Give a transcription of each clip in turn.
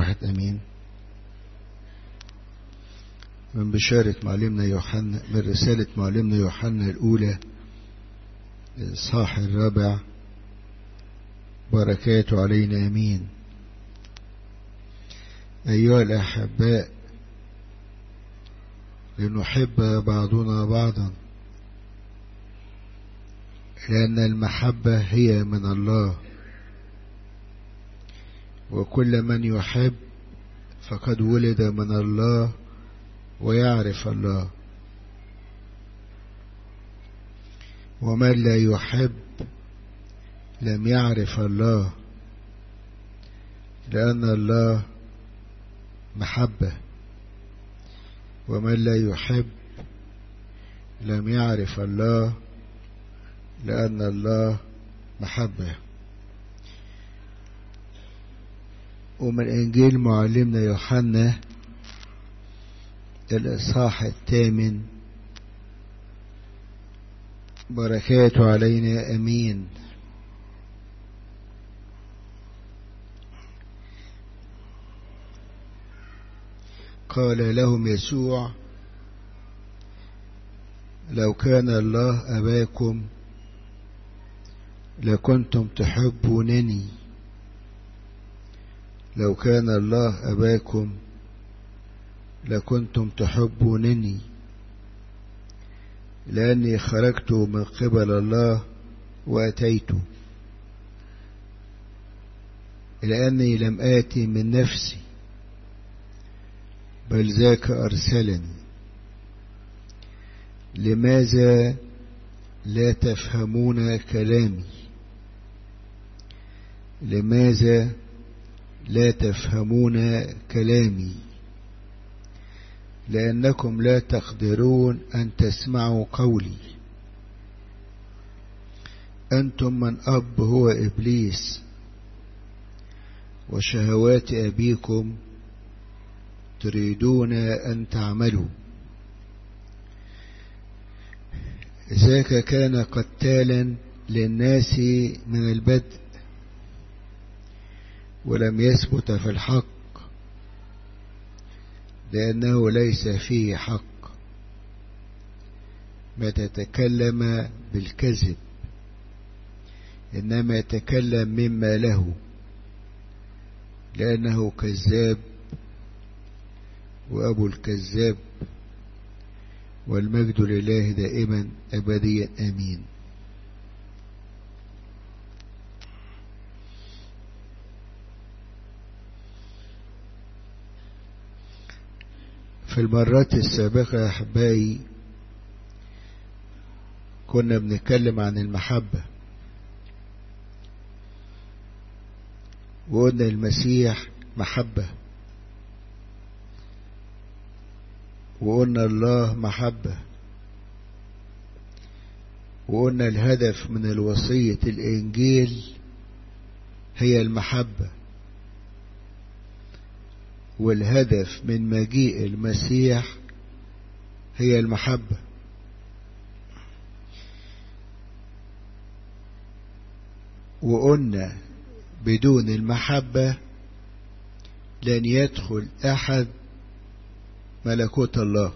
واحد أمين من بشارة معلمنا يوحنا من رسالة معلمنا يوحنا الأولى الإصحاح الرابع بركاته علينا أمين أيها الأحباء لنحب بعضنا بعضا لأن المحبة هي من الله وكل من يحب فقد ولد من الله ويعرف الله ومن لا يحب لم يعرف الله لأن الله محبة ومن لا يحب لم يعرف الله لأن الله محبة ومن إنجيل معلمنا يوحنا الإصحاح الثامن بركاته علينا أمين قال لهم يسوع لو كان الله أباكم لكنتم تحبونني لو كان الله أباكم لكنتم تحبونني لأني خرجت من قبل الله وأتيت لأني لم آتي من نفسي بل ذاك أرسلني لماذا لا تفهمون كلامي لماذا لا تفهمون كلامي لأنكم لا تقدرون أن تسمعوا قولي أنتم من أب هو إبليس وشهوات أبيكم تريدون أن تعملوا ذاك كان قتالا للناس من البدء ولم يثبت في الحق لأنه ليس فيه حق ما تتكلم بالكذب إنما يتكلم مما له لأنه كذاب وأبو الكذاب والمجد لله دائما أبديا آمين في المرات السابقة يا أحبائي كنا بنتكلم عن المحبة وقلنا المسيح محبة وقلنا الله محبة وقلنا الهدف من الوصية الإنجيل هي المحبة والهدف من مجيء المسيح هي المحبة وقلنا بدون المحبة لن يدخل أحد ملكوت الله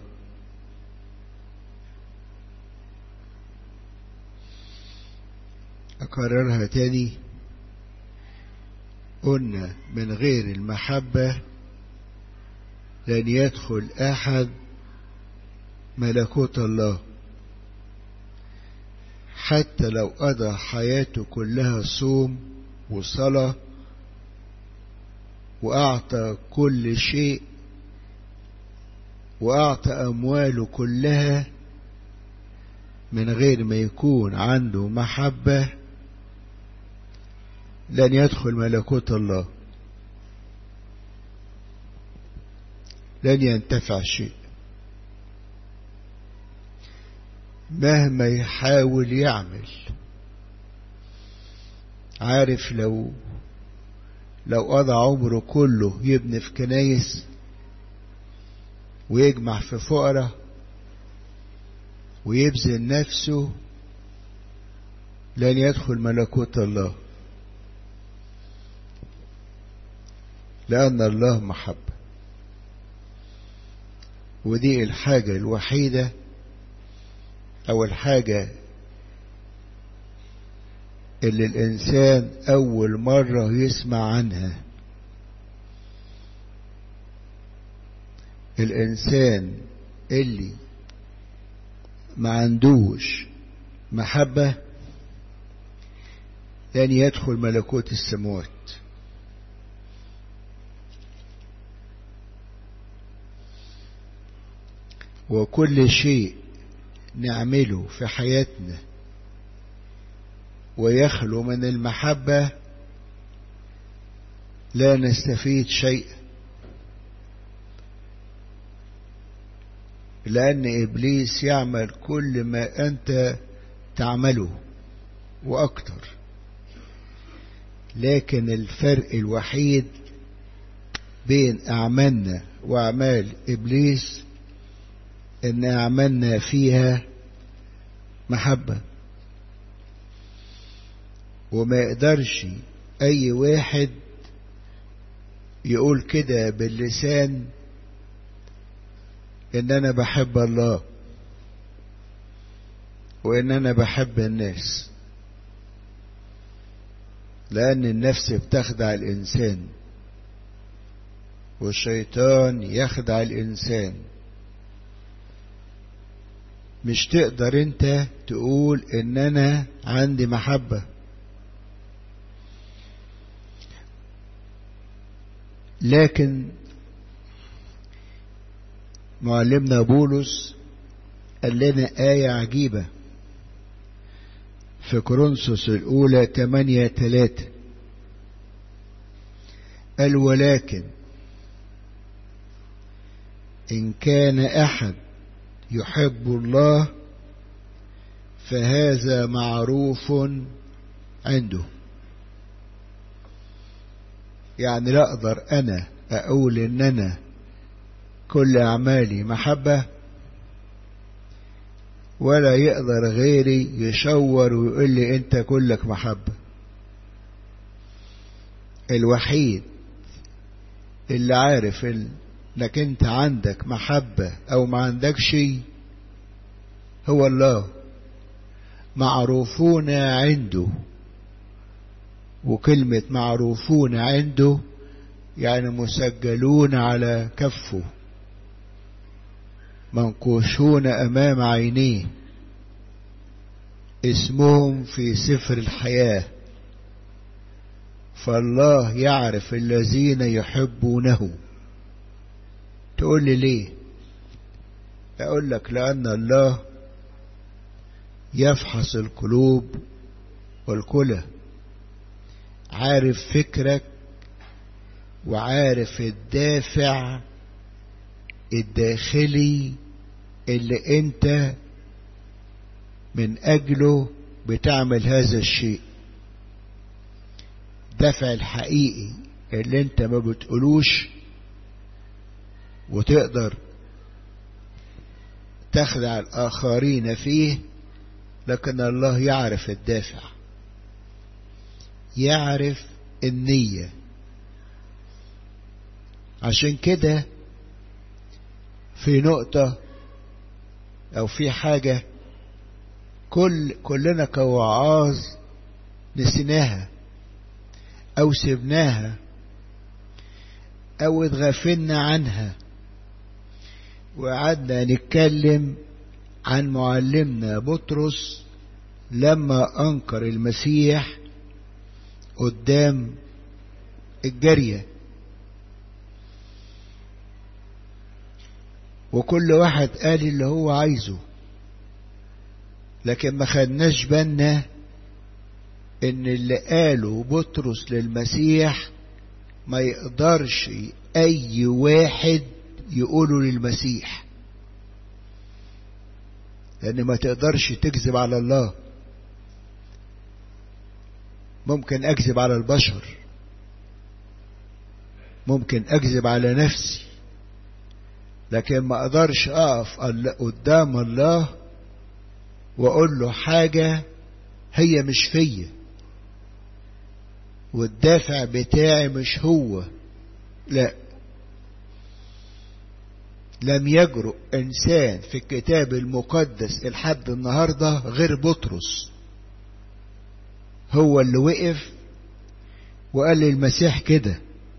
أكررها تاني قلنا من غير المحبة لن يدخل أحد ملكوت الله حتى لو قضى حياته كلها صوم وصلاة وأعطى كل شيء وأعطى أمواله كلها من غير ما يكون عنده محبة لن يدخل ملكوت الله لن ينتفع شيء مهما يحاول يعمل عارف لو لو قضى عمره كله يبني في كنايس ويجمع في فقراء ويبذل نفسه لن يدخل ملكوت الله لأن الله محبة ودي الحاجة الوحيدة أو الحاجة اللي الإنسان أول مرة يسمع عنها الإنسان اللي ما عندوش محبة لن يدخل ملكوت السماوات وكل شيء نعمله في حياتنا ويخلو من المحبة لا نستفيد شيء لأن إبليس يعمل كل ما أنت تعمله وأكتر لكن الفرق الوحيد بين أعمالنا وأعمال إبليس إن أعمالنا فيها محبة وما يقدرش أي واحد يقول كده باللسان إن أنا بحب الله وإن أنا بحب الناس لأن النفس بتخدع الإنسان والشيطان يخدع الإنسان مش تقدر انت تقول ان انا عندي محبة لكن معلمنا بولس قال لنا آية عجيبة في كورنثوس الأولى 8 3 قال ولكن إن كان أحد يحب الله فهذا معروف عنده يعني لا أقدر أنا أقول إن أنا كل أعمالي محبة ولا يقدر غيري يشور ويقول لي أنت كلك محبة الوحيد اللي عارف انك انت عندك محبة او ما عندك شيء هو الله معروفون عنده وكلمة معروفون عنده يعني مسجلون على كفه منقوشون أمام عينيه اسمهم في سفر الحياة فالله يعرف الذين يحبونه تقول لي ليه أقول لك لأن الله يفحص القلوب والكلى عارف فكرك وعارف الدافع الداخلي اللي انت من اجله بتعمل هذا الشيء دافع الحقيقي اللي انت ما بتقولوش وتقدر تخدع الآخرين فيه لكن الله يعرف الدافع يعرف النية عشان كده في نقطة أو في حاجة كل كلنا كوعاظ نسيناها أو سبناها أو اتغافلنا عنها وقعدنا نتكلم عن معلمنا بطرس لما أنكر المسيح قدام الجارية وكل واحد قال اللي هو عايزه لكن ما خدناش بالنا ان اللي قاله بطرس للمسيح ما يقدرش اي واحد يقوله للمسيح لان ما تقدرش تكذب على الله ممكن اكذب على البشر ممكن اكذب على نفسي لكن ما اقدرش اقف قدام الله واقول له حاجة هي مش فيا والدافع بتاعي مش هو لا لم يجرؤ إنسان في الكتاب المقدس لحد النهاردة غير بطرس هو اللي وقف وقال للمسيح كده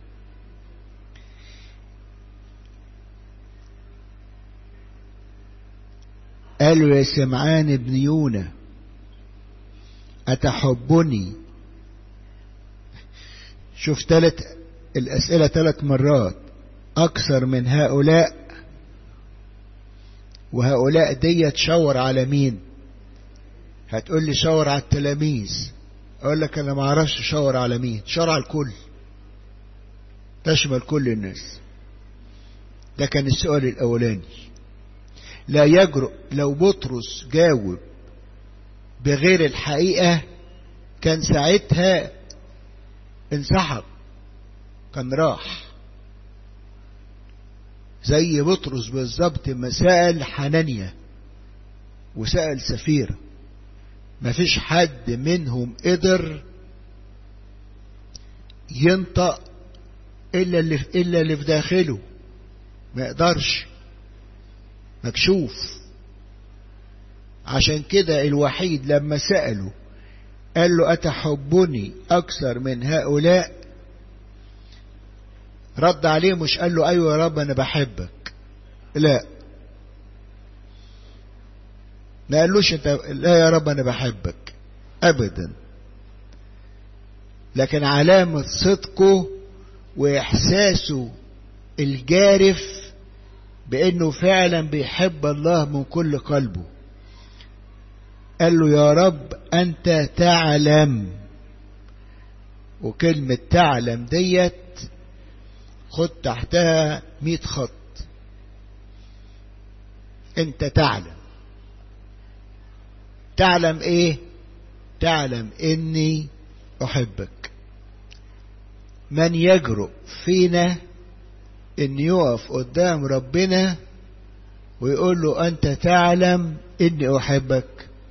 قالوا يا سمعان ابن يونا أتحبني شوف ثلاث الأسئلة ثلاث مرات أكثر من هؤلاء وهؤلاء دي تشاور على مين هتقول لي شاور على التلاميذ اقول لك انا ما اعرفش شاور على مين شاور على الكل تشمل كل الناس ده كان السؤال الاولاني لا يجرؤ لو بطرس جاوب بغير الحقيقة كان ساعتها انسحب كان راح زي بطرس بالظبط ما سأل حنانيا وسأل سفيرة مفيش حد منهم قدر ينطق إلا اللي, إلا اللي في داخله ما يقدرش مكشوف عشان كده الوحيد لما سأله قال له أتحبني أكثر من هؤلاء رد عليه مش قال له أيوة يا رب أنا بحبك لا ما قالوش انت لا يا رب انا بحبك ابدا لكن علامة صدقه واحساسه الجارف بانه فعلا بيحب الله من كل قلبه قال له يا رب انت تعلم وكلمة تعلم ديت خد تحتها مئة خط انت تعلم تعلم ايه تعلم اني احبك من يجرؤ فينا ان يقف قدام ربنا ويقول له انت تعلم اني احبك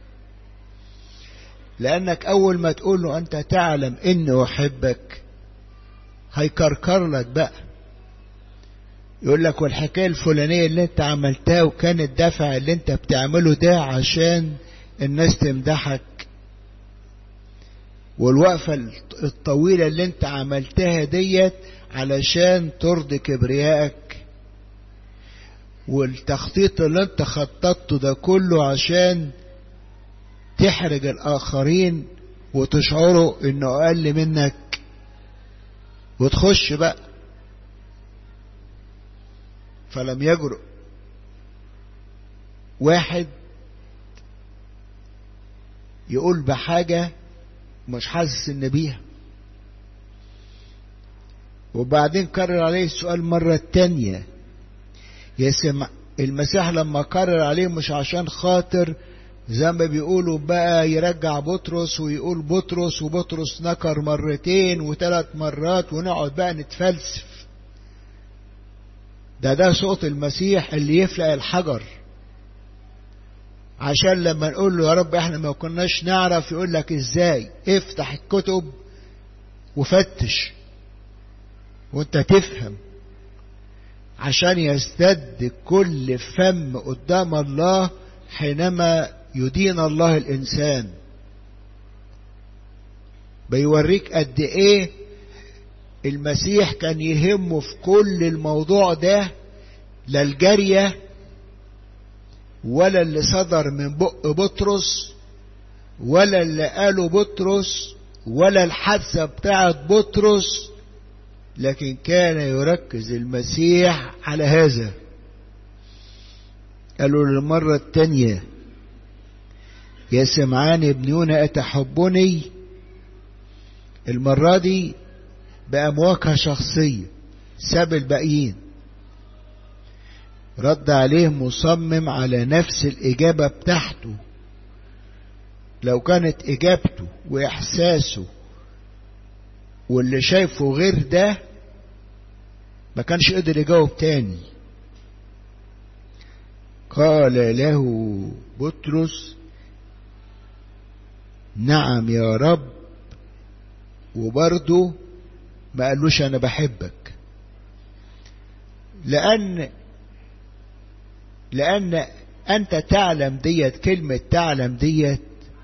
لانك اول ما تقول له انت تعلم اني احبك هيكركر لك بقى يقول لك والحكايه الفلانيه اللي انت عملتها وكان الدفع اللي انت بتعمله ده عشان الناس تمدحك والوقفة الطويلة اللي انت عملتها ديت علشان ترضي كبريائك والتخطيط اللي انت خططته ده كله عشان تحرج الآخرين وتشعروا انه أقل منك وتخش بقى فلم يجرؤ واحد يقول بحاجة مش حاسس ان بيها وبعدين كرر عليه السؤال مرة تانية يسمع المسيح لما كرر عليه مش عشان خاطر زي ما بيقولوا بقى يرجع بطرس ويقول بطرس وبطرس نكر مرتين وثلاث مرات ونقعد بقى نتفلسف ده ده صوت المسيح اللي يفلق الحجر عشان لما نقول له يا رب احنا ما كناش نعرف يقول لك ازاي افتح الكتب وفتش وانت تفهم عشان يستد كل فم قدام الله حينما يدين الله الانسان بيوريك قد ايه المسيح كان يهمه في كل الموضوع ده لا الجاريه ولا اللي صدر من بق بطرس ولا اللي قاله بطرس ولا الحادثة بتاعت بطرس لكن كان يركز المسيح على هذا قالوا للمرة التانية يا سمعان ابن يونا أتحبني المرة دي بأمواجهة شخصية ساب الباقيين رد عليه مصمم على نفس الإجابة بتاعته لو كانت إجابته وإحساسه واللي شايفه غير ده ما كانش قدر يجاوب تاني قال له بطرس نعم يا رب وبرضه ما قالوش أنا بحبك لأن لأن أنت تعلم ديت كلمة تعلم ديت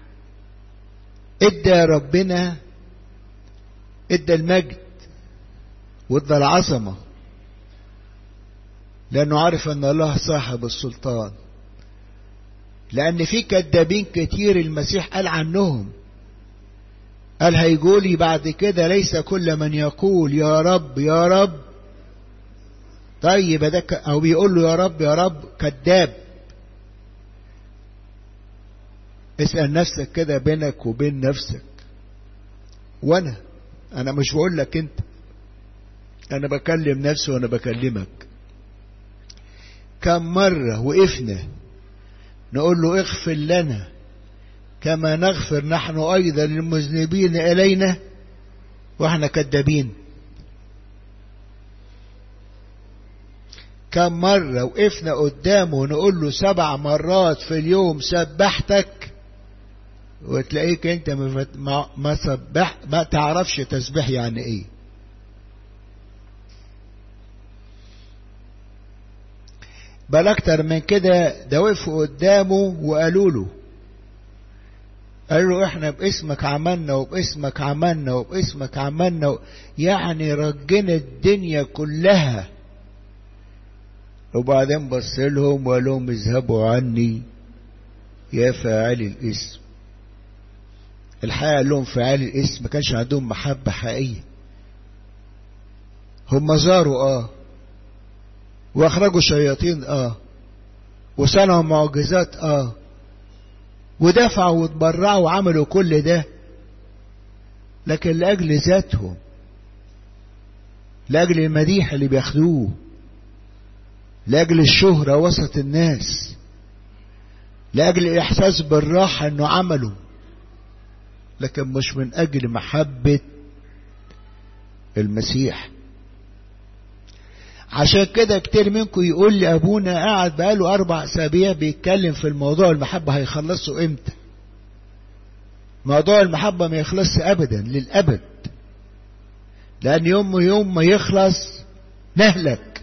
ادى ربنا ادى المجد وادى العظمة لأنه عارف أن الله صاحب السلطان لأن في كذابين كتير المسيح قال عنهم قال هيقولي بعد كده ليس كل من يقول يا رب يا رب طيب ده أو بيقول له يا رب يا رب كذاب اسأل نفسك كده بينك وبين نفسك وانا انا مش بقول لك انت انا بكلم نفسي وانا بكلمك كم مرة وقفنا نقول له اغفر لنا كما نغفر نحن ايضا للمذنبين الينا واحنا كذابين كم مرة وقفنا قدامه نقول له سبع مرات في اليوم سبحتك وتلاقيك انت ما ما سبح ما تعرفش تسبيح يعني ايه بل اكتر من كده ده وقفوا قدامه وقالوا له قالوا له احنا باسمك عملنا وباسمك عملنا وباسمك عملنا يعني رجنا الدنيا كلها وبعدين بص لهم وقال لهم اذهبوا عني يا فاعلي الاسم الحقيقة قال لهم فاعلي الاسم ما كانش عندهم محبة حقيقية هم زاروا اه واخرجوا شياطين اه وصنعوا معجزات اه ودفعوا واتبرعوا وعملوا كل ده لكن لأجل ذاتهم لأجل المديح اللي بياخدوه لأجل الشهرة وسط الناس لأجل الإحساس بالراحة إنه عمله لكن مش من أجل محبة المسيح عشان كده كتير منكم يقول لي أبونا قاعد بقاله أربع أسابيع بيتكلم في الموضوع المحبة هيخلصوا إمتى موضوع المحبة ما يخلصش أبدا للأبد لأن يوم يوم ما يخلص نهلك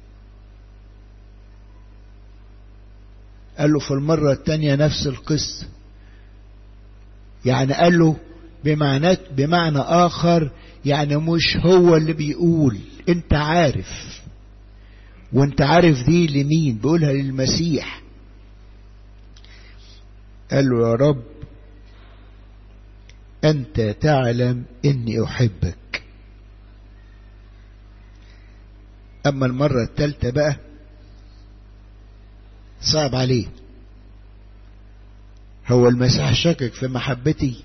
قال له في المرة التانية نفس القصة يعني قال له بمعنى بمعنى آخر يعني مش هو اللي بيقول انت عارف وانت عارف دي لمين بيقولها للمسيح قال له يا رب أنت تعلم إني أحبك أما المرة الثالثة بقى صعب عليه هو المسيح شاكك في محبتي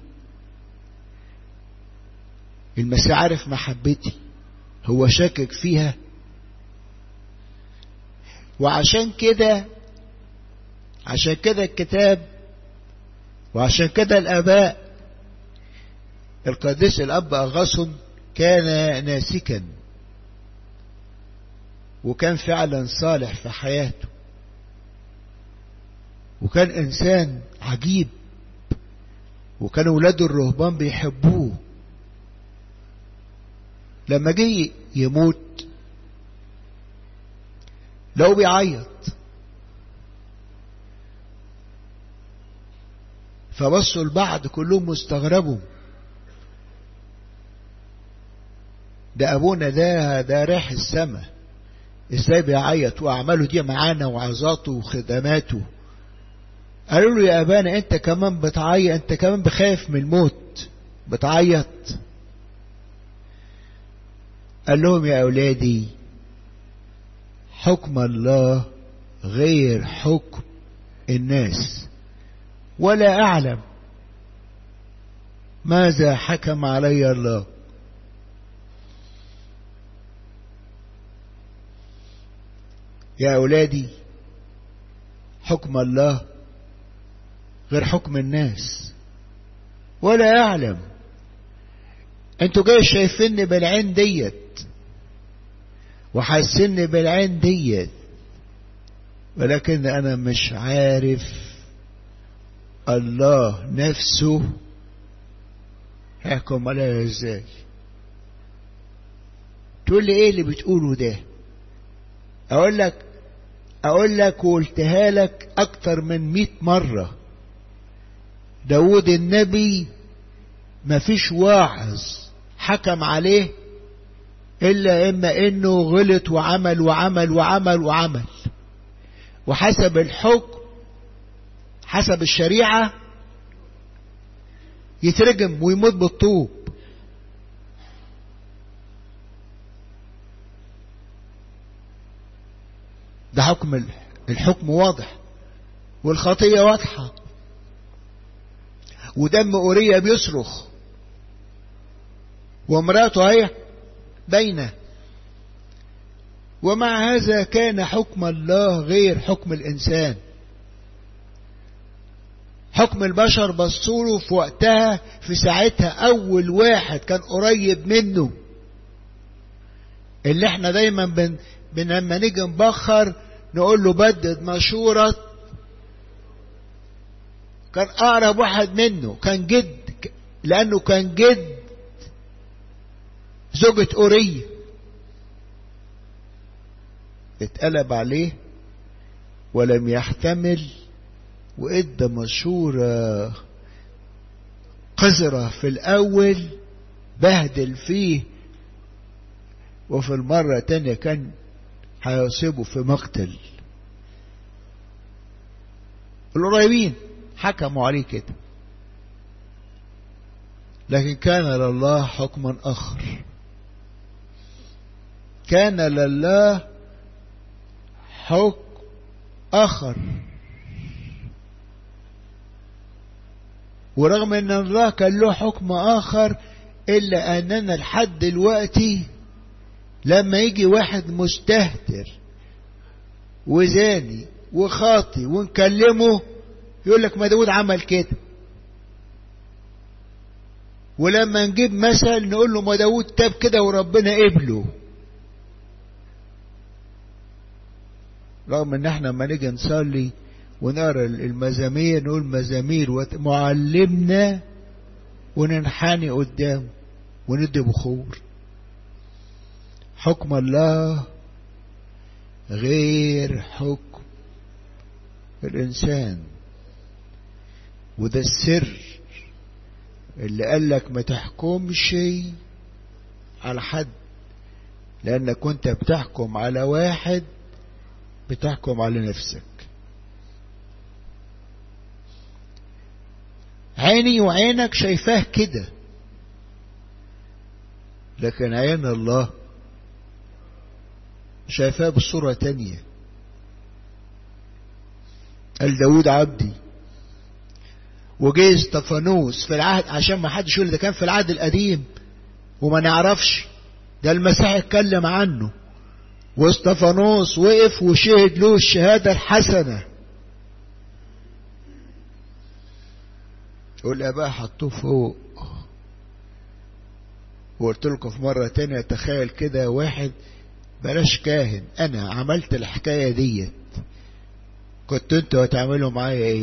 المسيح عارف محبتي هو شاكك فيها وعشان كده عشان كده الكتاب وعشان كده الآباء القديس الأب أغاصن كان ناسكا وكان فعلا صالح في حياته وكان إنسان عجيب وكان ولاده الرهبان بيحبوه لما جه يموت لو بيعيط فبصوا البعض كلهم مستغربوا ده ابونا ده ده راح السما ازاي بيعيط واعماله دي معانا وعظاته وخدماته قالوا له يا ابانا انت كمان بتعيط انت كمان بخاف من الموت بتعيط قال لهم يا اولادي حكم الله غير حكم الناس ولا اعلم ماذا حكم علي الله يا أولادي حكم الله غير حكم الناس ولا أعلم انتوا جاي شايفيني بالعين ديت وحاسيني بالعين ديت ولكن أنا مش عارف الله نفسه هيحكم عليا ازاي تقول لي ايه اللي بتقوله ده اقول لك اقول لك وقلتها لك اكتر من مئة مرة داود النبي مفيش واعظ حكم عليه الا اما انه غلط وعمل وعمل وعمل وعمل وحسب الحكم حسب الشريعة يترجم ويموت بالطوب ده حكم الحكم واضح والخطية واضحة ودم أوريا بيصرخ وامراته هي بينه ومع هذا كان حكم الله غير حكم الإنسان حكم البشر بصوله في وقتها في ساعتها أول واحد كان قريب منه اللي احنا دايما بن, بن لما نيجي نبخر نقول له بدد مشورة كان أقرب واحد منه كان جد لأنه كان جد زوجة أورية اتقلب عليه ولم يحتمل وادى مشورة قذرة في الأول بهدل فيه وفي المرة تانية كان هيصيبه في مقتل القريبين حكموا عليه كده لكن كان لله حكما آخر كان لله حكم آخر ورغم ان الله كان له حكم آخر إلا أننا لحد دلوقتي لما يجي واحد مستهتر وزاني وخاطي ونكلمه يقول لك ما داود عمل كده ولما نجيب مثل نقول له ما داود تاب كده وربنا قبله رغم ان احنا لما نيجي نصلي ونقرا المزامير نقول مزامير معلمنا وننحني قدامه وندي بخور حكم الله غير حكم الإنسان وده السر اللي قال لك ما تحكمش على حد لأنك كنت بتحكم على واحد بتحكم على نفسك عيني وعينك شايفاه كده لكن عين الله شايفاه بصورة تانية قال داود عبدي وجه استفانوس في العهد عشان ما حدش يقول ده كان في العهد القديم وما نعرفش ده المسيح اتكلم عنه واستفانوس وقف وشهد له الشهادة الحسنة والآباء حطوه فوق وقلت لكم في مرة تانية تخيل كده واحد بلاش كاهن أنا عملت الحكاية ديت كنت انتوا هتعملوا معايا ايه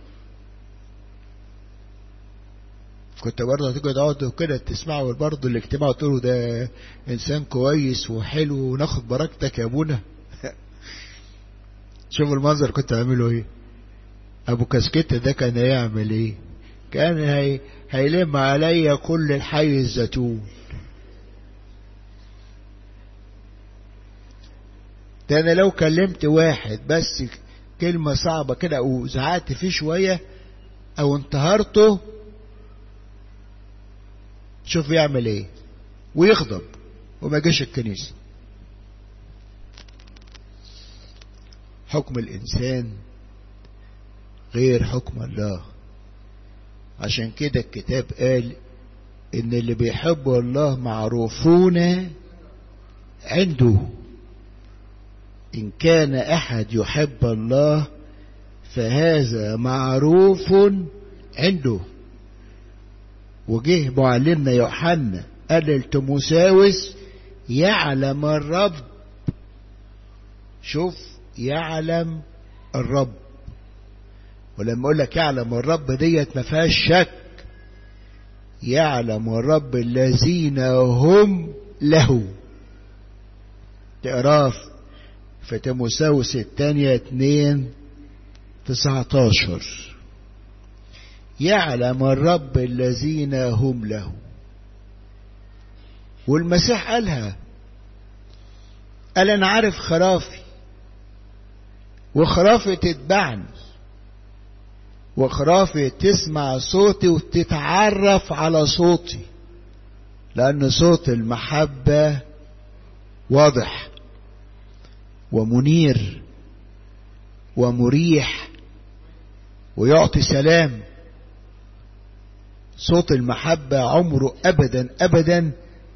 كنت برضه هتيجوا تقعدوا كده تسمعوا برضه الاجتماع وتقولوا ده انسان كويس وحلو وناخد بركتك يا ابونا شوفوا المنظر كنت هعمله ايه ابو كاسكيت ده كان هيعمل ايه كان هي هيلم عليا كل الحي الزيتون ده انا لو كلمت واحد بس كلمة صعبة كده او زعقت فيه شوية او انتهرته شوف يعمل ايه ويغضب وما جاش الكنيسة حكم الانسان غير حكم الله عشان كده الكتاب قال ان اللي بيحبوا الله معروفون عنده إن كان أحد يحب الله فهذا معروف عنده وجه معلمنا يوحنا قال لتموساوس يعلم الرب شوف يعلم الرب ولما اقول لك يعلم الرب ديت ما فيهاش شك يعلم الرب الذين هم له تقراه في تيموساوس الثانية اتنين تسعتاشر يعلم الرب الذين هم له والمسيح قالها قال انا عارف خرافي وخرافي تتبعني وخرافي تسمع صوتي وتتعرف على صوتي لأن صوت المحبة واضح ومنير ومريح ويعطي سلام صوت المحبة عمره أبدا أبدا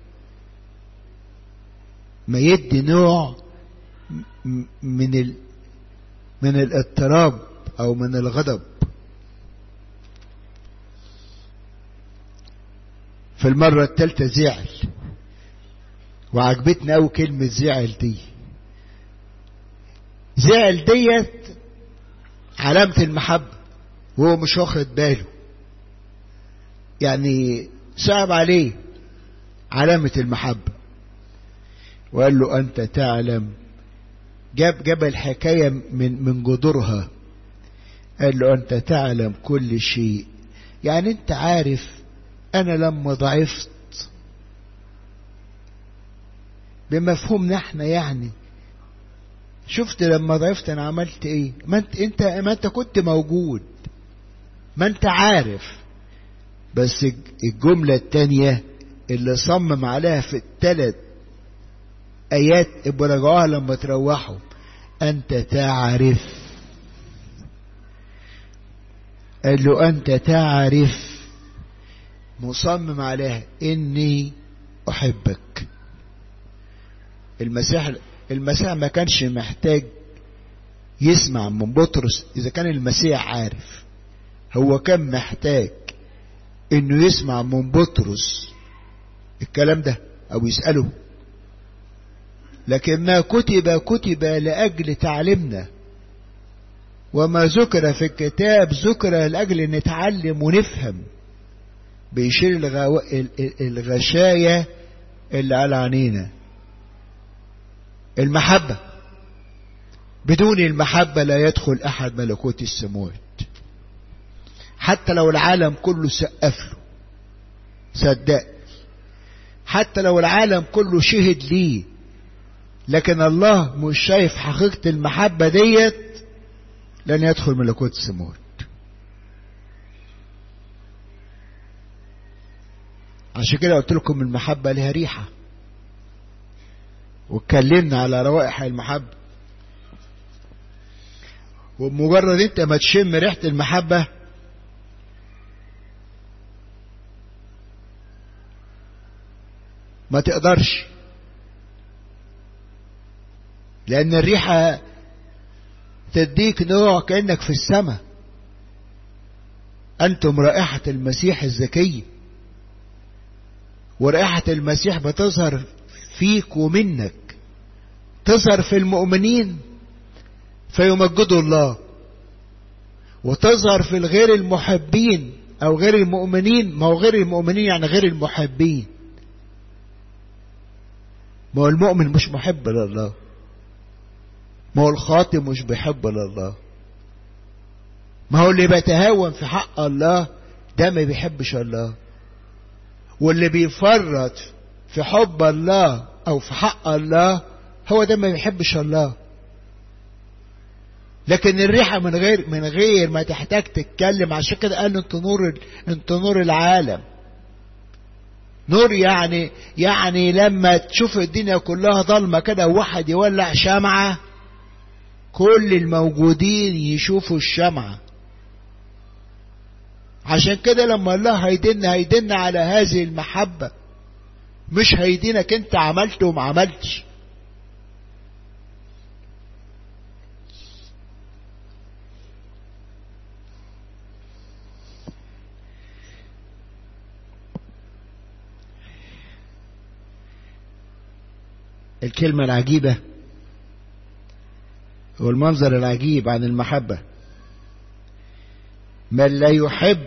ما يدي نوع من ال من الاضطراب أو من الغضب في المرة الثالثة زعل وعجبتني أوي كلمة زعل دي زعل ديت علامة المحبة وهو مش واخد باله يعني صعب عليه علامة المحبة وقال له أنت تعلم جاب جاب الحكاية من من جذورها قال له أنت تعلم كل شيء يعني أنت عارف أنا لما ضعفت بمفهومنا احنا يعني شفت لما ضعفت انا عملت ايه ما انت انت ما انت كنت موجود ما انت عارف بس الجملة التانية اللي صمم عليها في الثلاث ايات ابقوا راجعوها لما تروحوا انت تعرف قال له انت تعرف مصمم عليها اني احبك المسيح المسيح ما كانش محتاج يسمع من بطرس اذا كان المسيح عارف هو كان محتاج انه يسمع من بطرس الكلام ده او يسأله لكن ما كتب كتب لأجل تعلمنا وما ذكر في الكتاب ذكر لأجل نتعلم ونفهم بيشيل الغو... الغشاية اللي على عينينا المحبة بدون المحبة لا يدخل أحد ملكوت السماوات حتى لو العالم كله سقف له صدق حتى لو العالم كله شهد ليه لكن الله مش شايف حقيقة المحبة ديت لن يدخل ملكوت السماوات عشان كده قلت لكم المحبة لها ريحة واتكلمنا على روائح المحبة وبمجرد انت ما تشم ريحة المحبة ما تقدرش لأن الريحة تديك نوع كأنك في السماء أنتم رائحة المسيح الزكية ورائحة المسيح بتظهر فيك ومنك تظهر في المؤمنين فيمجدوا الله وتظهر في الغير المحبين أو غير المؤمنين ما هو غير المؤمنين يعني غير المحبين ما هو المؤمن مش محب لله ما هو الخاطئ مش بيحب لله ما هو اللي بيتهاون في حق الله ده ما بيحبش الله واللي بيفرط في حب الله او في حق الله هو ده ما بيحبش الله لكن الريحه من غير من غير ما تحتاج تتكلم عشان كده قال انت نور انت نور العالم نور يعني يعني لما تشوف الدنيا كلها ضلمه كده وواحد يولع شمعه كل الموجودين يشوفوا الشمعة عشان كده لما الله هيدن هيدن على هذه المحبة مش هيدينك انت عملت وما عملتش الكلمة العجيبة والمنظر العجيب عن المحبة من لا يحب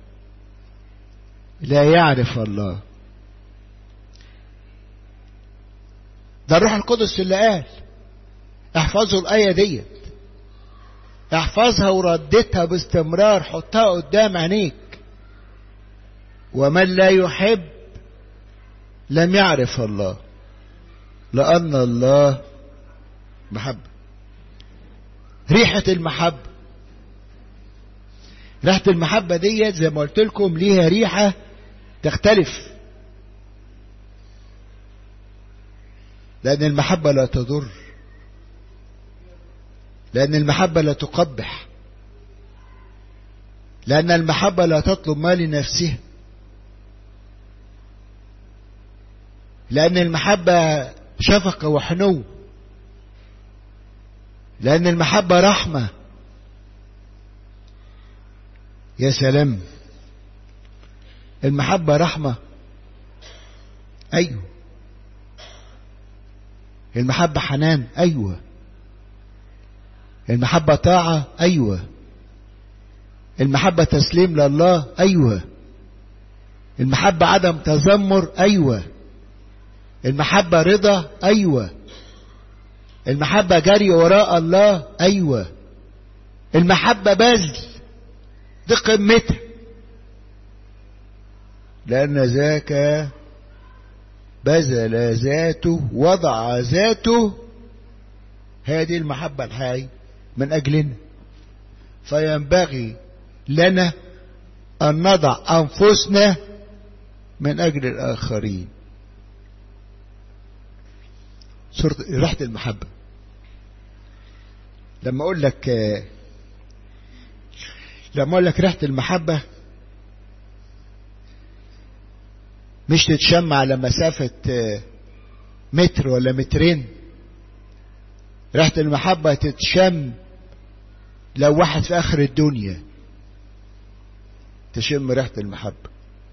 لا يعرف الله ده الروح القدس اللي قال احفظوا الآية ديت احفظها ورددها باستمرار حطها قدام عينيك ومن لا يحب لم يعرف الله لأن الله محبة ريحة المحبة ريحة المحبة ديت زي ما قلت لكم ليها ريحة تختلف لأن المحبة لا تضر لأن المحبة لا تقبح لأن المحبة لا تطلب ما لنفسها لأن المحبة شفقة وحنو لأن المحبة رحمة يا سلام المحبة رحمة أيوه المحبة حنان أيوه المحبة طاعة أيوة المحبة تسليم لله أيوة المحبة عدم تذمر أيوة المحبة رضا أيوة المحبة جري وراء الله أيوة المحبة بذل دي قمتها لأن ذاك بذل ذاته وضع ذاته هذه المحبة الحقيقية من أجلنا فينبغي لنا أن نضع أنفسنا من أجل الآخرين صورة ريحة المحبة لما أقول لك لما أقول لك ريحة المحبة مش تتشم على مسافة متر ولا مترين ريحة المحبة تتشم لو واحد في آخر الدنيا تشم ريحة المحبة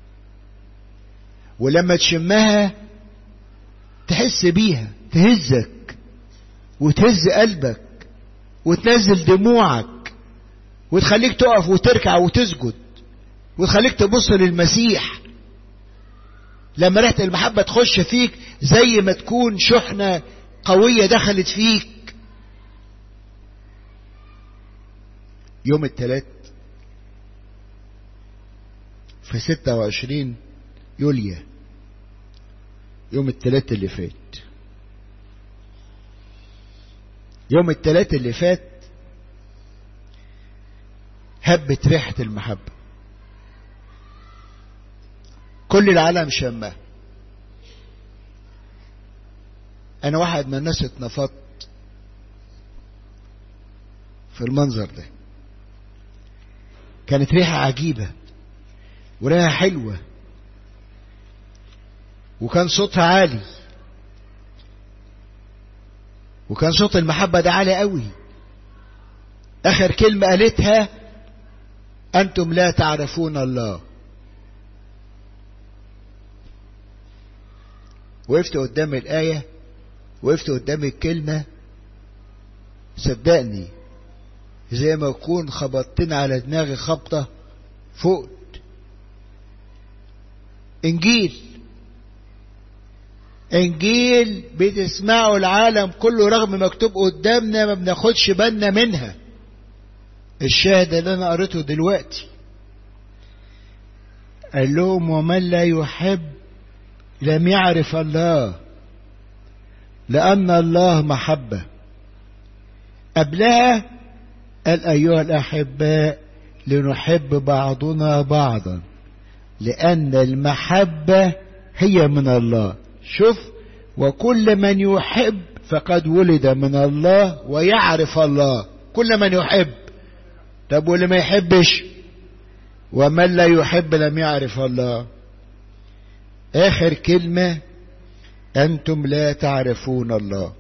ولما تشمها تحس بيها تهزك وتهز قلبك وتنزل دموعك وتخليك تقف وتركع وتسجد وتخليك تبص للمسيح لما ريحة المحبة تخش فيك زي ما تكون شحنة قوية دخلت فيك يوم الثلاث في ستة وعشرين يوليا يوم الثلاث اللي فات يوم الثلاث اللي فات هبت ريحة المحبة كل العالم شمها انا واحد من الناس اتنفضت في المنظر ده كانت ريحة عجيبة وريحة حلوة وكان صوتها عالي وكان صوت المحبة ده عالي قوي آخر كلمة قالتها أنتم لا تعرفون الله وقفت قدام الآية وقفت قدام الكلمة صدقني زي ما يكون خبطتنا على دماغي خبطة فوق إنجيل إنجيل بتسمعه العالم كله رغم مكتوب قدامنا ما بناخدش بالنا منها الشاهد اللي أنا قريته دلوقتي قال لهم ومن لا يحب لم يعرف الله لأن الله محبة قبلها قال أيها الأحباء لنحب بعضنا بعضا لأن المحبة هي من الله شوف وكل من يحب فقد ولد من الله ويعرف الله كل من يحب طب واللي ما يحبش ومن لا يحب لم يعرف الله آخر كلمة أنتم لا تعرفون الله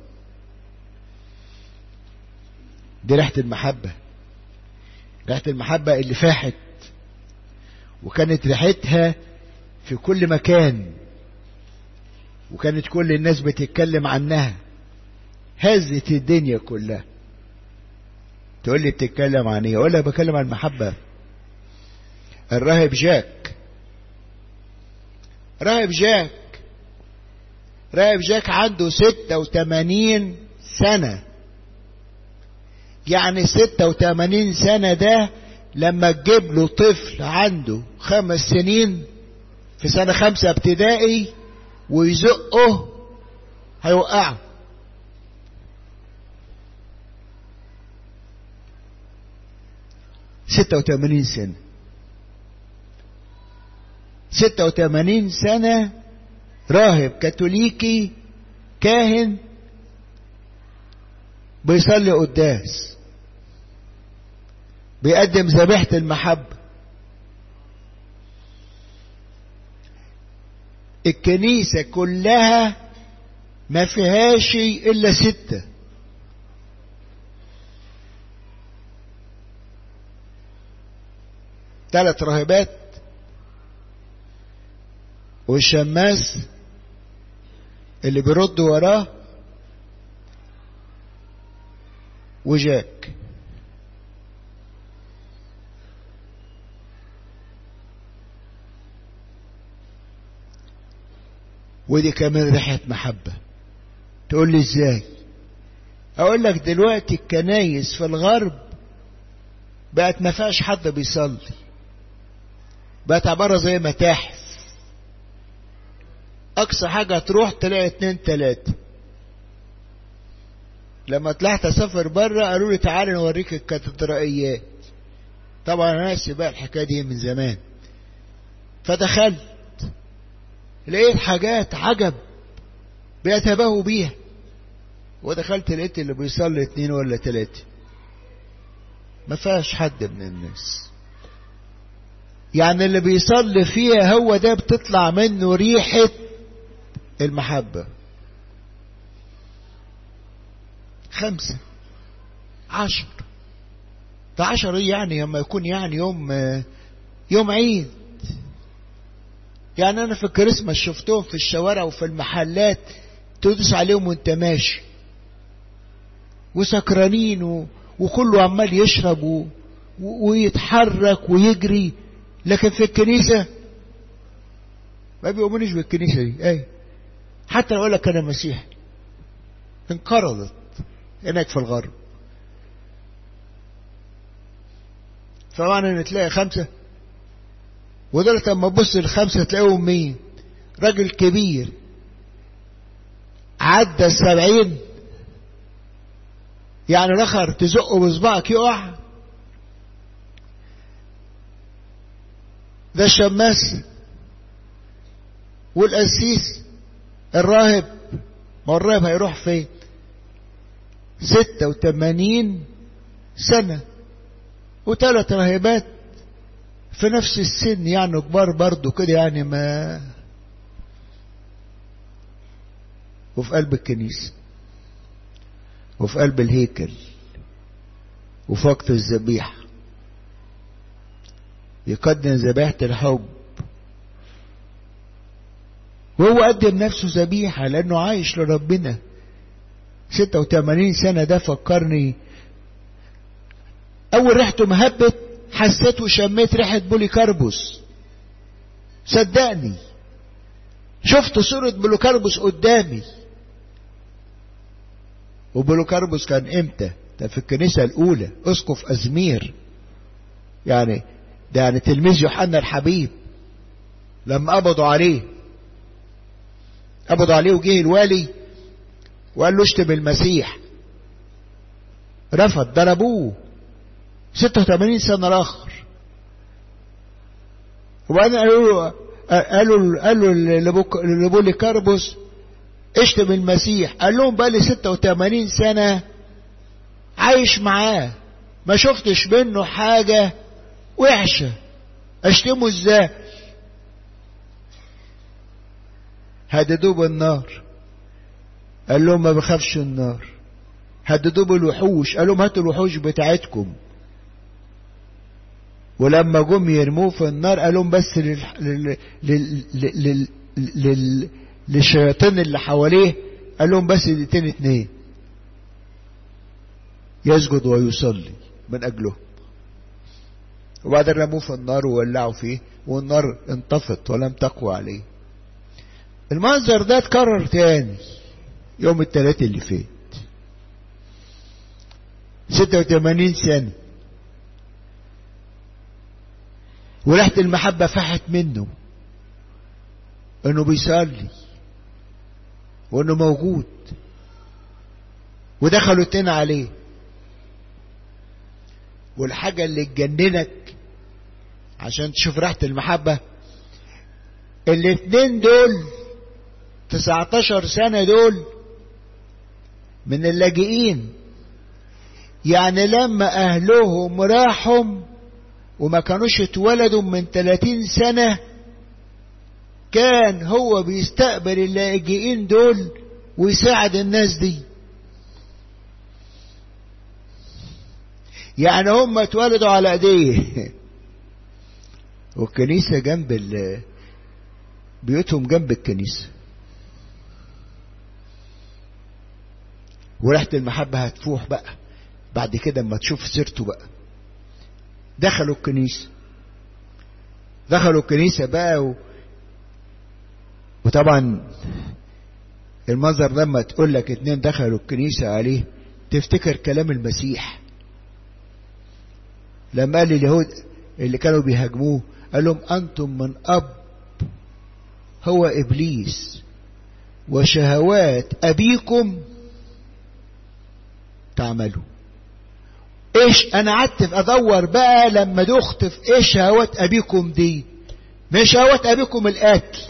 دي ريحة المحبة ريحة المحبة اللي فاحت وكانت ريحتها في كل مكان وكانت كل الناس بتتكلم عنها هزت الدنيا كلها تقول لي بتتكلم عن ايه اقول لها بتكلم عن المحبة الراهب جاك راهب جاك راهب جاك عنده ستة وتمانين سنة يعني ستة وثمانين سنة ده لما تجيب له طفل عنده خمس سنين في سنة خمسة ابتدائي ويزقه هيوقعه ستة وثمانين سنة ستة وثمانين سنة راهب كاثوليكي كاهن بيصلي قداس بيقدم ذبيحة المحبة الكنيسة كلها ما فيهاش إلا ستة ثلاث راهبات والشماس اللي بيرد وراه وجاك ودي كمان ريحة محبة تقول لي ازاي اقول لك دلوقتي الكنايس في الغرب بقت ما فيهاش حد بيصلي بقت عبارة زي متاحف اقصى حاجة تروح تلاقي اتنين تلاتة لما طلعت اسافر بره قالوا لي تعالى نوريك الكاتدرائيات طبعا انا ناسي بقى الحكايه دي من زمان فدخلت لقيت حاجات عجب بيتباهوا بيها ودخلت لقيت اللي بيصلي اتنين ولا تلاتة ما فيهاش حد من الناس يعني اللي بيصلي فيها هو ده بتطلع منه ريحة المحبة خمسة عشر ده عشر ايه يعني لما يكون يعني يوم يوم عيد يعني انا في الكريسماس شفتهم في الشوارع وفي المحلات تدوس عليهم وانت ماشي وسكرانين و... وكله عمال يشرب و... و... ويتحرك ويجري لكن في الكنيسة ما بيؤمنوش بالكنيسة دي اي حتى لو لك انا مسيحي انقرضت هناك في الغرب طبعا ان تلاقي خمسة ودول لما تبص الخمسة تلاقيهم مين راجل كبير عدى السبعين يعني الاخر تزقه بصبعك يقع ده الشماس والقسيس الراهب ما الراهب هيروح فين ستة وثمانين سنة وثلاث راهبات في نفس السن يعني كبار برضو كده يعني ما وفي قلب الكنيسة وفي قلب الهيكل وفي وقت الذبيحة يقدم ذبيحة الحب وهو قدم نفسه ذبيحة لأنه عايش لربنا ستة وثمانين سنة ده فكرني أول ريحته مهبت حسيت وشميت ريحة بوليكاربوس صدقني شفت صورة بوليكاربوس قدامي وبوليكاربوس كان امتى ده في الكنيسة الأولى أسقف أزمير يعني ده يعني تلميذ يوحنا الحبيب لما قبضوا عليه قبضوا عليه وجه الوالي وقال له اشتم المسيح رفض ضربوه 86 سنة الآخر وبعدين قالوا له قالوا قالوا لبولي كاربوس اشتم المسيح قال لهم بقى لي 86 سنة عايش معاه ما شفتش منه حاجة وحشة اشتمه ازاي هددوه بالنار قال لهم ما بخافش النار هددوه بالوحوش قال لهم هاتوا الوحوش بتاعتكم ولما جم يرموه في النار قال لهم بس لل... لل... لل... لل... لل... للشياطين اللي حواليه قال لهم بس دقيقتين اتنين يسجد ويصلي من اجله وبعدين رموه في النار وولعوا فيه والنار انطفت ولم تقوى عليه المنظر ده اتكرر تاني يوم التلات اللي فات ستة وثمانين سنة وريحة المحبة فحت منه انه بيصلي وانه موجود ودخلوا اتنين عليه والحاجة اللي تجننك عشان تشوف ريحة المحبة الاتنين دول 19 سنة دول من اللاجئين يعني لما أهلهم راحوا وما كانوش اتولدوا من 30 سنة كان هو بيستقبل اللاجئين دول ويساعد الناس دي يعني هم اتولدوا على ايديه والكنيسة جنب ال بيوتهم جنب الكنيسة وريحة المحبة هتفوح بقى بعد كده اما تشوف سيرته بقى دخلوا الكنيسة دخلوا الكنيسة بقى و... وطبعا المنظر لما تقول لك اتنين دخلوا الكنيسة عليه تفتكر كلام المسيح لما قال اليهود اللي كانوا بيهاجموه قال لهم أنتم من أب هو إبليس وشهوات أبيكم تعملوا ايش انا قعدت ادور بقى لما دخت في ايش شهوات ابيكم دي مش شهوات ابيكم القتل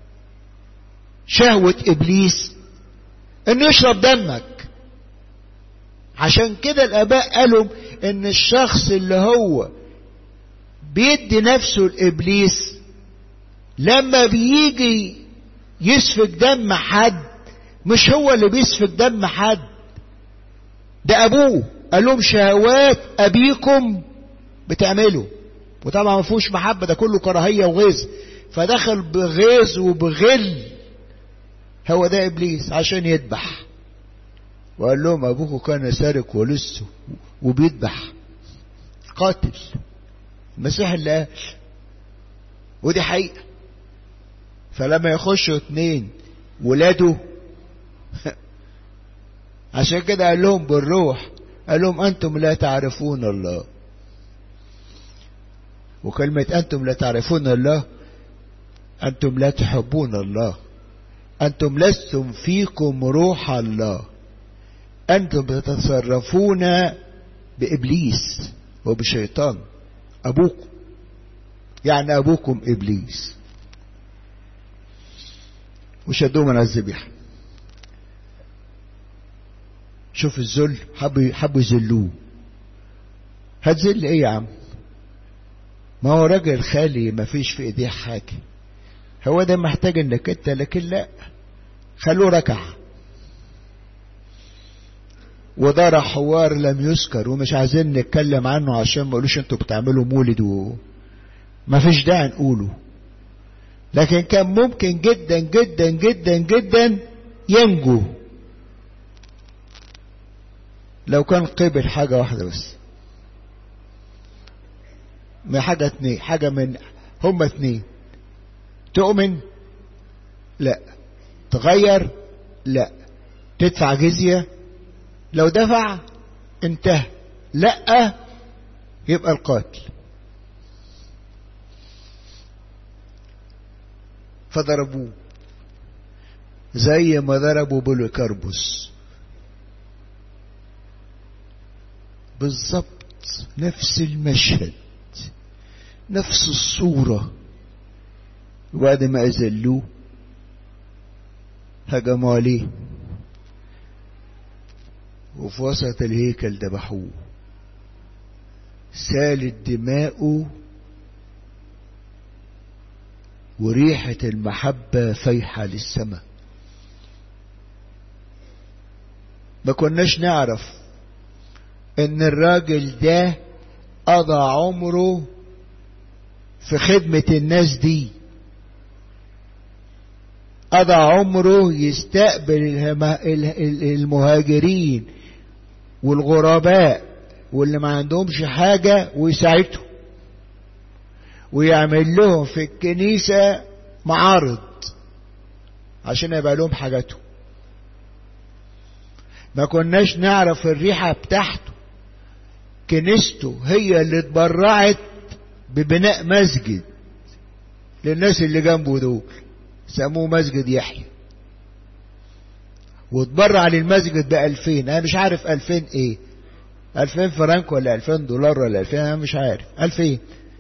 شهوة ابليس انه يشرب دمك عشان كده الاباء قالوا ان الشخص اللي هو بيدي نفسه لابليس لما بيجي يسفك دم حد مش هو اللي بيسفك دم حد ده ابوه قال لهم شهوات ابيكم بتعملوا وطبعا ما فيهوش محبه ده كله كراهيه وغيظ فدخل بغيظ وبغل هو ده ابليس عشان يذبح وقال لهم ابوكم كان سارق ولسه وبيذبح قاتل المسيح اللي قال ودي حقيقه فلما يخشوا اتنين ولاده عشان كده قال لهم بالروح قال لهم أنتم لا تعرفون الله وكلمة أنتم لا تعرفون الله أنتم لا تحبون الله أنتم لستم فيكم روح الله أنتم تتصرفون بإبليس وبشيطان أبوكم يعني أبوكم إبليس وشدوه من الذبيحه شوف الذل حبوا حبوا يذلوه هتذل ايه يا عم ما هو راجل خالي ما فيش في ايديه حاجه هو ده محتاج انك انت لكن لا خلوه ركع ودار حوار لم يذكر ومش عايزين نتكلم عنه عشان ما يقولوش انتوا بتعملوا مولد و ما فيش داعي نقوله لكن كان ممكن جدا جدا جدا جدا ينجو لو كان قبل حاجة واحدة بس من حاجة اتنين حاجة من هما اتنين تؤمن لا تغير لا تدفع جزية لو دفع انتهى لا يبقى القاتل فضربوه زي ما ضربوا بوليكاربوس بالظبط نفس المشهد نفس الصورة وبعد ما أذلوه هجموا عليه وفي وسط الهيكل ذبحوه سالت دماؤه وريحة المحبة فايحة للسماء ما كناش نعرف ان الراجل ده قضى عمره في خدمة الناس دي قضى عمره يستقبل المهاجرين والغرباء واللي ما عندهمش حاجة ويساعدهم ويعمل لهم في الكنيسة معارض عشان يبقى لهم حاجاتهم ما كناش نعرف الريحة بتاعته كنيسته هي اللي اتبرعت ببناء مسجد للناس اللي جنبه دول سموه مسجد يحيى واتبرع للمسجد بألفين انا مش عارف ألفين ايه ألفين فرنك ولا ألفين دولار ولا ألفين انا مش عارف ألفين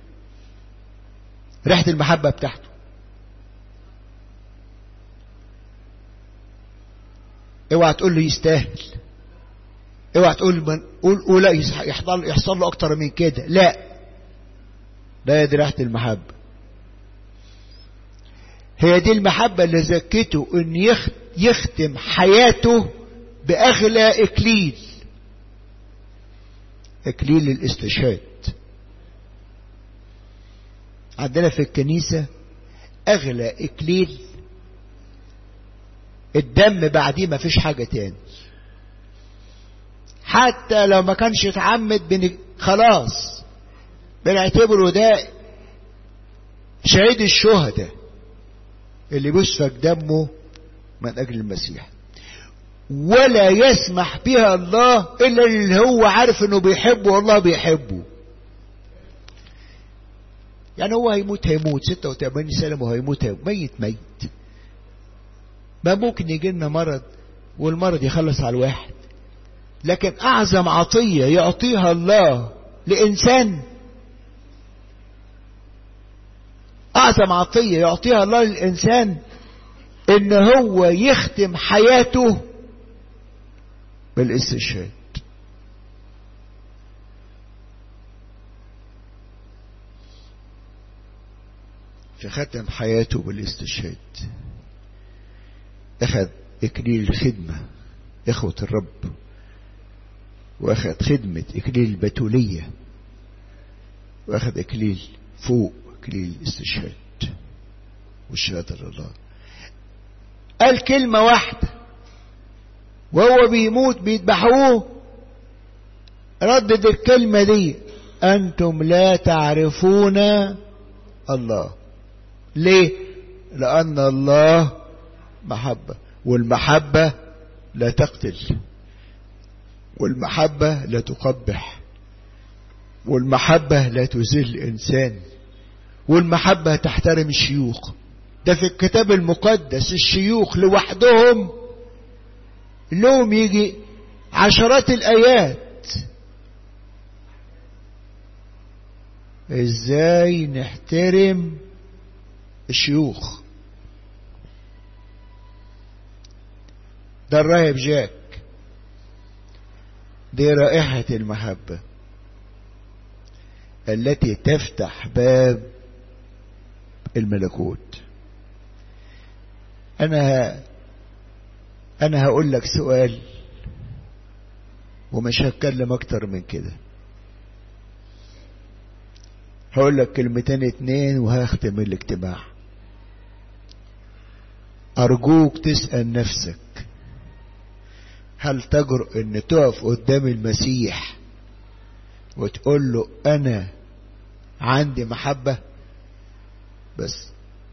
ريحة المحبة بتاعته اوعى تقول له يستاهل اوعى تقول من قول قول لا يحصل يحصل له اكتر من كده لا لا دي ريحه المحبه هي دي المحبه اللي زكته ان يختم حياته باغلى اكليل اكليل الاستشهاد عندنا في الكنيسه اغلى اكليل الدم بعديه ما فيش حاجة تاني حتى لو ما كانش اتعمد بن... خلاص بنعتبره ده شهيد الشهداء اللي بيسفك دمه من أجل المسيح ولا يسمح بها الله إلا اللي هو عارف إنه بيحبه والله بيحبه يعني هو هيموت هيموت 86 سنة وهيموت هيموت ميت ميت ما ممكن يجي لنا مرض والمرض يخلص على الواحد لكن أعظم عطية يعطيها الله لإنسان أعظم عطية يعطيها الله للإنسان إن هو يختم حياته بالاستشهاد في ختم حياته بالاستشهاد أخذ إكليل الخدمة إخوة الرب وأخذ خدمة إكليل البتولية وأخذ إكليل فوق إكليل الاستشهاد والشهادة لله قال كلمة واحدة وهو بيموت بيذبحوه ردد الكلمة دي أنتم لا تعرفون الله ليه لأن الله محبة والمحبة لا تقتل والمحبة لا تقبح والمحبة لا تذل إنسان والمحبة تحترم الشيوخ ده في الكتاب المقدس الشيوخ لوحدهم لهم يجي عشرات الآيات ازاي نحترم الشيوخ ده الراهب جاك دي رائحة المحبة التي تفتح باب الملكوت انا انا هقول لك سؤال ومش هتكلم اكتر من كده هقول لك كلمتين اتنين وهختم الاجتماع ارجوك تسأل نفسك هل تجرؤ ان تقف قدام المسيح وتقول له انا عندي محبة بس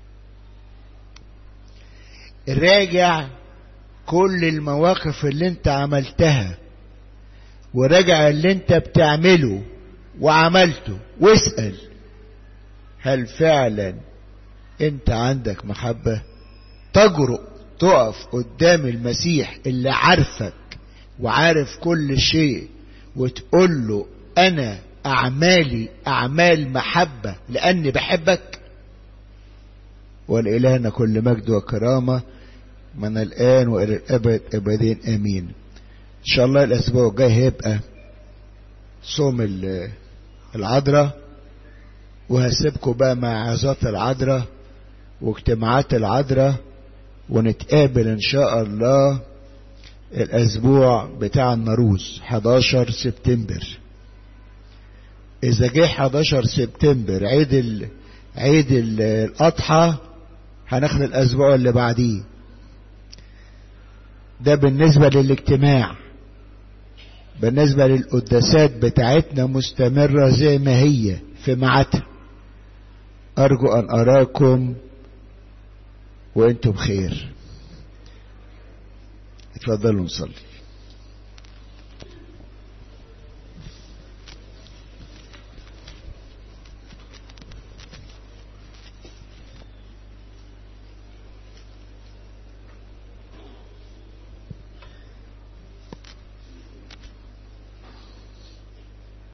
راجع كل المواقف اللي انت عملتها وراجع اللي انت بتعمله وعملته واسأل هل فعلا انت عندك محبة تجرؤ تقف قدام المسيح اللي عارفك وعارف كل شيء وتقول له انا اعمالي اعمال محبة لاني بحبك ولإلهنا كل مجد وكرامة من الآن وإلى الأبد أبدين آمين إن شاء الله الأسبوع الجاي هيبقى صوم العذراء وهسيبكم بقى مع عظات العذراء واجتماعات العذراء ونتقابل إن شاء الله الأسبوع بتاع النروز 11 سبتمبر إذا جه 11 سبتمبر عيد ال... عيد الأضحى هناخد الأسبوع اللي بعديه ده بالنسبة للاجتماع بالنسبة للقداسات بتاعتنا مستمرة زي ما هي في ميعادها أرجو أن أراكم وأنتم بخير اتفضلوا نصلي